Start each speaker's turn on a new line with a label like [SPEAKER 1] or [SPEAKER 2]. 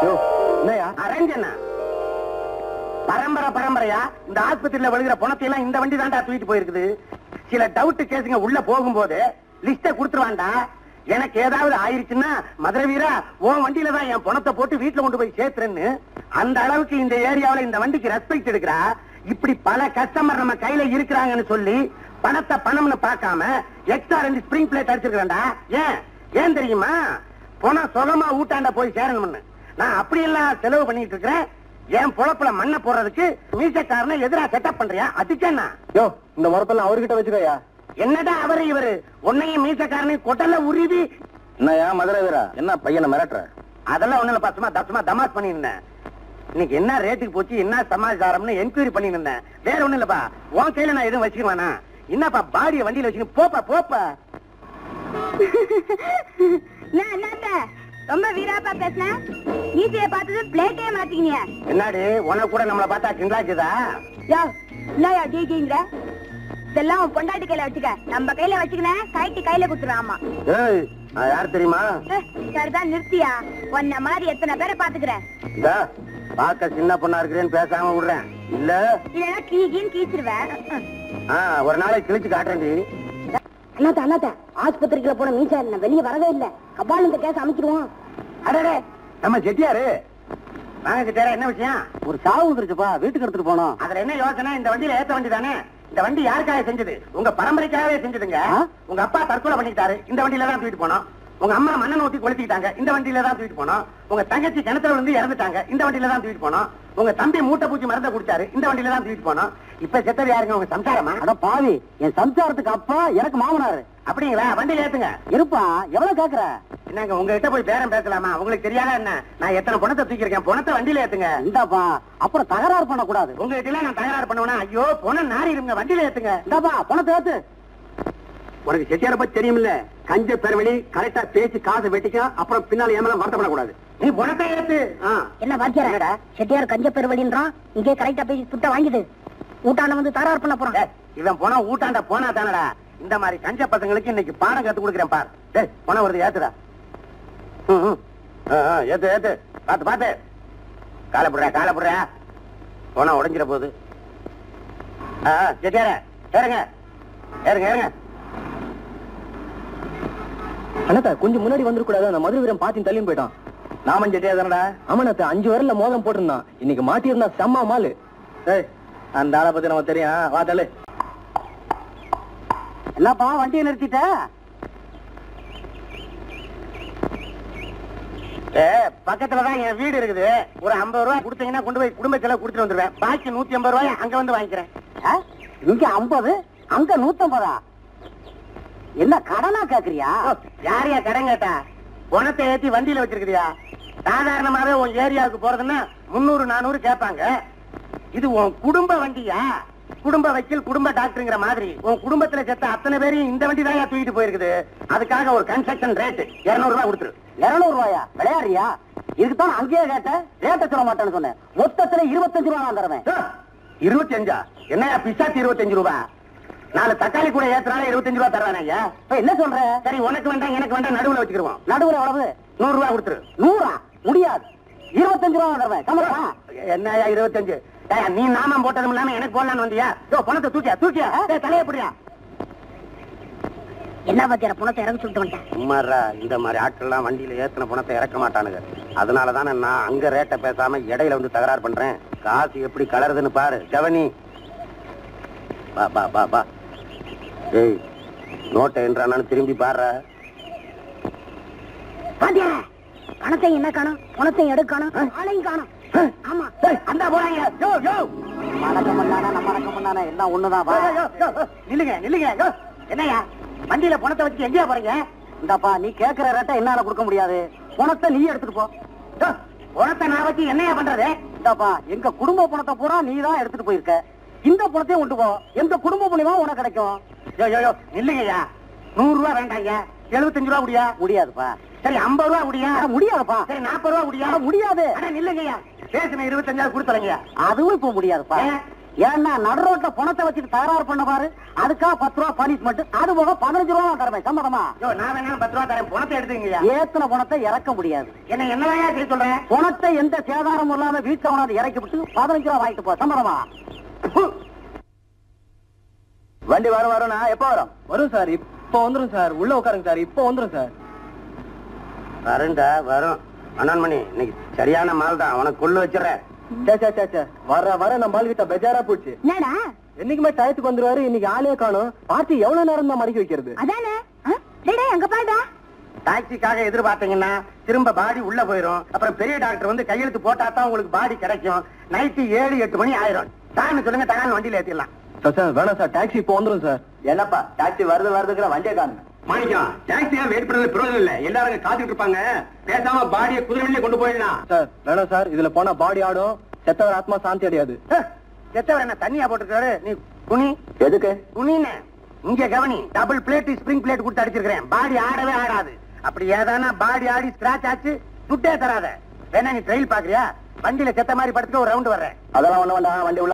[SPEAKER 1] என்னையா
[SPEAKER 2] அரஞ்சனா பரம்பரை பரம்பரையா இந்த ஆஸ்பத்திரியில விழுகிற பணத்தை எல்லாம் இந்த வண்டி தான்டா தூக்கிட்டு போயிருக்குது சில டவுட் கேஸுங்க உள்ள போகும்போது லிஸ்ட கொடுத்துருவான்டா எனக்கு ஏதாவது ஆயிருச்சுன்னா மதுரை வீரா உன் வண்டியில தான் என் பணத்தை போட்டு வீட்டுல கொண்டு போய் சேர்த்துறேன்னு அந்த அளவுக்கு இந்த ஏரியாவுல இந்த வண்டிக்கு ரெஸ்பெக்ட் எடுக்கிறா இப்படி பல கஸ்டமர் நம்ம கையில இருக்கிறாங்கன்னு சொல்லி பணத்தை பணம்னு பார்க்காம எக்ஸ்ட்ரா ரெண்டு ஸ்பிரிங் பிளேட் அடிச்சிருக்கேன்டா ஏன் ஏன் தெரியுமா பணம் சுகமா ஊட்டாண்ட போய் சேரணும்னு நான் அப்படியெல்லாம் செலவு பண்ணிட்டு இருக்கிறேன் என் பொழப்புல மண்ணை போடுறதுக்கு மீசக்காரனை எதிரா செட்டப் பண்றியா அதுக்கேன்னா
[SPEAKER 1] யோ இந்த முறப்பெல்லாம் அவர்கிட்ட வச்சுக்கோயா
[SPEAKER 2] என்னடா அவரு இவரு உன்னையும் மீசக்காரனையும் கொட்டல உருவி
[SPEAKER 1] என்னையா மதுரை வீரா என்ன பையனை மிரட்டுற
[SPEAKER 2] அதெல்லாம் ஒண்ணு இல்ல பசுமா தசுமா தமாஸ் பண்ணி இருந்தேன் இன்னைக்கு என்ன ரேட்டுக்கு போச்சு என்ன சமாச்சாரம்னு என்கொயரி பண்ணி இருந்தேன் வேற ஒண்ணு இல்லப்பா உன் கையில நான் எதுவும் வச்சுக்குவானா என்னப்பா பாடிய வண்டியில வச்சுன்னு போப்பா போப்பா
[SPEAKER 3] நான் என்னத்த ரொம்ப வீராப்பா பேசுன நீச்சைய பார்த்தது பிளேட்டே மாத்திக்கினிய
[SPEAKER 2] என்னடி உனக்கு கூட நம்மள பார்த்தா கிண்டாச்சுதா
[SPEAKER 3] யோ இல்லையா டிஜிங்கிற இதெல்லாம் உன் பொண்டாட்டி கையில வச்சுக்க நம்ம கையில வச்சுக்கின கைட்டு கையில குடுத்துறாமா
[SPEAKER 2] ஏய் நான் யார் தெரியுமா
[SPEAKER 3] சரிதான் நிறுத்தியா உன்ன மாதிரி எத்தனை பேரை பாத்துக்கிறேன்
[SPEAKER 2] இந்த பார்க்க சின்ன பொண்ணா இருக்கிறேன்னு பேசாம விடுறேன் இல்ல
[SPEAKER 3] இல்லைன்னா கீ கீன்னு கீச்சிருவேன்
[SPEAKER 2] ஆ, ஒரு நாளைக்கு கிழிச்சு காட்டுறேன்டி
[SPEAKER 3] அண்ணாத்த அண்ணாத்த ஆஸ்பத்திரிக்குள்ள போன மீசா என்ன வெளியே வரவே இல்ல கபால் இந்த கேஸ் அமைச்சிருவோம்
[SPEAKER 2] அடடே நம்ம செட்டியாரு வாங்க செட்டியாரா என்ன விஷயம்
[SPEAKER 1] ஒரு சாவு வந்துருச்சுப்பா வீட்டுக்கு எடுத்துட்டு போனோம்
[SPEAKER 2] அதுல என்ன யோசனை இந்த வண்டியில ஏத்த வண்டி தானே இந்த வண்டி யாருக்காக செஞ்சது உங்க பரம்பரைக்காகவே செஞ்சதுங்க
[SPEAKER 1] ஆ?
[SPEAKER 2] உங்க அப்பா தற்கொலை பண்ணிட்டாரு இந்த வண்டியில தான் தூக்கிட்டு போனோம் உங்க அம்மா மண்ணெண்ணெய் ஊத்தி கொளுத்திக்கிட்டாங்க இந்த வண்டியில தான் தூக்கிட்டு போனோம் உங்க தங்கச்சி கிணத்துல விழுந்து இறந்துட்டாங்க இந்த வண்டியில தான் தூக்கிட்டு போனோம் உங்க தம்பி மூட்டை பூச்சி மருந்த குடிச்சாரு இந்த வண்டியில தான் தூக்கிட்டு போனோம் இப்ப செத்தது யாருங்க உங்க சம்சாரமா
[SPEAKER 1] அட பாவி என் சம்சாரத்துக்கு அப்பா எனக்கு மாமனாரு
[SPEAKER 2] அப்படிங்களா வண்டியில ஏத்துங்க
[SPEAKER 1] இருப்பா எவ்வளவு கேக்குற
[SPEAKER 2] என்னங்க உங்ககிட்ட போய் பேரம் பேசலாமா உங்களுக்கு தெரியாதா என்ன நான் எத்தனை பணத்தை தூக்கியிருக்கேன் பணத்தை வண்டியில ஏத்துங்க
[SPEAKER 1] இந்தாப்பா அப்புறம் தகராறு பண்ணக்கூடாது
[SPEAKER 2] உங்ககிட்ட எல்லாம் நான் தகராறு பண்ணுவேனா ஐயோ பணம் நாரி இருங்க வண்டியில ஏத்துங்க
[SPEAKER 1] இந்தாப்பா பணத்தை ஏத்து
[SPEAKER 2] உனக்கு செட்டியார பத்தி தெரியுமில்ல கஞ்ச பெருவெளி கரெக்டா பேசி காசை வெட்டிக்க அப்புறம் பின்னால ஏமலாம் வருத்தப்படக்கூடாது நீ பணத்தை ஏத்து ஆ.
[SPEAKER 3] என்ன பாக்கியரா செட்டியார் கஞ்ச பெருவழின்றான் இங்கே கரெக்டா பேசி துட்ட வாங்கிது ஊட்டாண்ட வந்து தரார் பண்ண போறான்
[SPEAKER 2] டேய், இவன் பணம் ஊட்டாண்ட போனா தானடா இந்த மாதிரி கஞ்ச பசங்களுக்கு இன்னைக்கு பாடம் கத்து கொடுக்குறேன் பார் டேய் பணம் வருது ஏத்துடா ம், ம். ஆ, ஆ, ஏத்து ஏத்து பாத்து பாத்து காலை புடுறா காலை புடுறா பணம் உடைஞ்சிட போகுது ஆ, ஆ, செட்டியார ஏறுங்க ஏறுங்க ஏறுங்க
[SPEAKER 1] அண்ணாத்த கொஞ்சம் முன்னாடி வந்துடக்கூடாது அந்த மதுரை வீரன் பாத்தி தள்ளியும் போயிட்டான்
[SPEAKER 2] நாமன் செட்டியா தானடா
[SPEAKER 1] ஆமாண்ணாத்த அஞ்சு வரல மோதம் போட்டிருந்தான் இன்னைக்கு மாட்டியிருந்தா செம்ம மாலு
[SPEAKER 2] ஏய் அந்த ஆளை பத்தி நமக்கு தெரியும் வா தள்ளு
[SPEAKER 1] என்னப்பா வண்டியை நிறுத்திட்ட
[SPEAKER 2] ஏ பக்கத்துலதான் என் வீடு இருக்குது ஒரு ஐம்பது ரூபாய் கொடுத்தீங்கன்னா கொண்டு போய் குடும்ப செலவு கொடுத்துட்டு வந்துருவேன் பாக்கி நூத்தி ஐம்பது ரூபாய் அங்க வந்து வாங்கிக்கிறேன்
[SPEAKER 1] ஆ? இங்க ஐம்பது அங்க நூத்தம்பதா என்ன கடனா கேக்குறியா
[SPEAKER 2] ஓ, யாரையா கடன் கேட்டா பணத்தை ஏத்தி வண்டியில வச்சிருக்கிறியா சாதாரணமாவே உன் ஏரியாவுக்கு போறதுன்னா முன்னூறு நானூறு கேட்பாங்க இது உன் குடும்ப வண்டியா குடும்ப வக்கீல் குடும்ப டாக்டருங்கிற மாதிரி உன் குடும்பத்துல செத்த அத்தனை பேரையும் இந்த வண்டி தான் தூக்கிட்டு போயிருக்குது அதுக்காக ஒரு கன்ஸ்ட்ரக்ஷன் ரேட் இருநூறு ரூபாய் கொடுத்துரு
[SPEAKER 1] இருநூறு ரூபாயா விளையாடுறியா இதுக்குத்தான் அங்கேயே கேட்டேன் ரேட்ட சொல்ல மாட்டேன்னு சொன்னேன் மொத்தத்துல இருபத்தஞ்சு ரூபா நான் தருவேன்
[SPEAKER 2] இருபத்தி அஞ்சா என்னையா பிசாத்தி இருபத்தஞ்சு ரூபா நாலு தக்காளி கூட ஏத்துனால இருபத்தஞ்சு ரூபா தர்றானே ஐயா
[SPEAKER 1] இப்ப என்ன சொல்ற
[SPEAKER 2] சரி உனக்கு வேண்டாம் எனக்கு வேண்டாம் நடுவுல வச்சுக்கிருவோம்
[SPEAKER 1] நடுவுல எவ்வளவு
[SPEAKER 2] நூறு ரூபாய் கொடுத்துரு
[SPEAKER 1] நூறா முடியாது இருபத்தஞ்சு ரூபா நான் தருவேன் கமலா
[SPEAKER 2] என்னய்யா இருபத்தஞ்சு ஏய்யா, நீ நாமம் போட்டதும் இல்லாம எனக்கு போடலான்னு வந்தியா யோ பணத்தை தூக்கியா தூக்கியா ஏய், தலையை பிடியா
[SPEAKER 3] என்ன பாத்தியார பணத்தை இறங்க சொல்லிட்டு வந்துட்டேன்
[SPEAKER 2] சும்மாரா இந்த மாதிரி ஆட்கள்லாம் வண்டியில ஏத்தின பணத்தை இறக்க மாட்டானுங்க அதனால தானே நான் அங்க ரேட்டை பேசாம இடையில வந்து தகராறு பண்றேன் காசு எப்படி கலருதுன்னு பாரு கவனி பா பா பா பா ஏய் நோட்டை என்றானு திரும்பி பாரு
[SPEAKER 3] பாத்தியார பணத்தை என்ன காணும் பணத்தை எடுக்க காணும் ஆளையும் காணும் ஆமா
[SPEAKER 2] அந்த போறாங்க யோ யோ
[SPEAKER 1] மணக்கம் பண்ணானா நம்ம மணக்கம் பண்ணானா எல்லாம் ஒண்ணுதான் வா.
[SPEAKER 2] யோ, யோ, யோ, யோ, நில்லுங்க நில்லுங்க யோ என்னய்யா வண்டியில பணத்தை வச்சு எங்கேயா போறீங்க
[SPEAKER 1] இந்தாப்பா நீ கேக்குற ரேட்டை என்னால கொடுக்க முடியாது பணத்தை நீ எடுத்துட்டு போ
[SPEAKER 2] யோ, பணத்தை நான் வச்சு என்னையா பண்றது
[SPEAKER 1] இந்தாப்பா எங்க குடும்ப பணத்தை பூரா நீ தான் எடுத்துட்டு போயிருக்க இந்த பணத்தையும் கொண்டு போ எந்த குடும்ப மூலியமா உனக்கு கிடைக்கும்
[SPEAKER 2] யோ யோ யோ நில்லுங்கய்யா நூறு ரூபா வேண்டாங்க எழுபத்தஞ்சு ரூபா முடியா
[SPEAKER 1] முடியாதுப்பா
[SPEAKER 2] சரி ஐம்பது ரூபா முடியா
[SPEAKER 1] அட, முடியாதுப்பா
[SPEAKER 2] சரி நாற்பது ரூபா முடியா
[SPEAKER 1] அட, முடியாது
[SPEAKER 2] அட நில்லுங்கய்யா பேசுன இருபத்தஞ்சாவது கொடுத்துறீங்க
[SPEAKER 1] அதுவும் இப்ப முடியாதுப்பா
[SPEAKER 2] ஏன்?
[SPEAKER 1] ஏன்னா நடு ரோட்ல பணத்தை வச்சுட்டு தகராறு பண்ண பாரு அதுக்காக பத்து ரூபா பனிஷ்மெண்ட் அது போக பதினஞ்சு ரூபா தரவேன் சம்மதமா
[SPEAKER 2] யோ நான் வேணாலும் பத்து ரூபா தரேன் பணத்தை எடுத்துங்கய்யா
[SPEAKER 1] ஏத்தன பணத்தை இறக்க முடியாது
[SPEAKER 2] என்ன என்னதான் செய்ய சொல்றேன்
[SPEAKER 1] பணத்தை எந்த சேதாரமும் இல்லாம வீட்டுல கொண்டாந்து இறக்கி விட்டு பதினஞ்சு ரூபா வாங்கிட்டு போ சம்மதமா
[SPEAKER 2] வண்டி வரும் வரும்னா எப்போ வரும்
[SPEAKER 1] வரும் சார் இப்போ வந்துரும் சார் உள்ள உட்காருங்க சார் இப்போ வந்துரும் சார்
[SPEAKER 2] வரும்டா வரும் அண்ணன்மணி இன்னைக்கு சரியான மால் தான் உனக்கு கொள்ளு வச்சிடறேன்
[SPEAKER 1] வர வர நம்ம ஆளுகிட்ட பெஜாரா போச்சு
[SPEAKER 3] என்னடா
[SPEAKER 1] என்னைக்குமே டயத்துக்கு வந்துருவாரு இன்னைக்கு ஆளே காணும் பார்ட்டி எவ்வளவு நேரம் தான் மடக்கி வைக்கிறது
[SPEAKER 3] அதானே ஆ? டேய் டேய், அங்க பாருடா
[SPEAKER 2] டாக்ஸிக்காக எதிர்பார்த்தீங்கன்னா திரும்ப பாடி உள்ள போயிரும் அப்புறம் பெரிய டாக்டர் வந்து கையெழுத்து போட்டா தான் உங்களுக்கு பாடி கிடைக்கும் நைட்டு ஏழு எட்டு மணி ஆயிரும் டான்னு சொல்லுங்க தகான் வண்டியில ஏத்திடலாம்
[SPEAKER 1] சார் சார் வேணாம் சார் டாக்ஸி இப்போ வந்துரும் சார்
[SPEAKER 2] என்னப்பா டாக்ஸி வருது வருதுக்குற வண்டியை காணுங்க மாணிக்கம் டாக்ஸியா வெயிட் பண்றது பிரயோஜனம் இல்ல எல்லாரும் காத்துட்டு இருப்பாங்க பேசாம பாடியை குதிரை வண்டியில கொண்டு போயிடலாம்
[SPEAKER 1] சார் வேணாம் சார் இதுல போனா பாடி ஆடும் செத்தவர் ஆத்மா சாந்தி அடையாது
[SPEAKER 2] எத்தவர் என்ன தண்ணியா போட்டுருக்காரு நீ குனி
[SPEAKER 1] எதுக்கு
[SPEAKER 2] குனின்னு இங்க கவனி டபுள் பிளேட் ஸ்ப்ரிங் பிளேட் கொடுத்து அடிச்சிருக்கிறேன் பாடி ஆடவே ஆடாது அப்படி ஏதானா பாடி ஆடி ஸ்கிராச் ஆச்சு துட்டே தராத வேணா நீ ட்ரெயில் பாக்குறியா வண்டியில செத்த மாதிரி படுத்துக்க ஒரு ரவுண்ட் வர்றேன்
[SPEAKER 1] அதெல்லாம் ஒண்ணு வேண்டாம் வண்டி உள்ள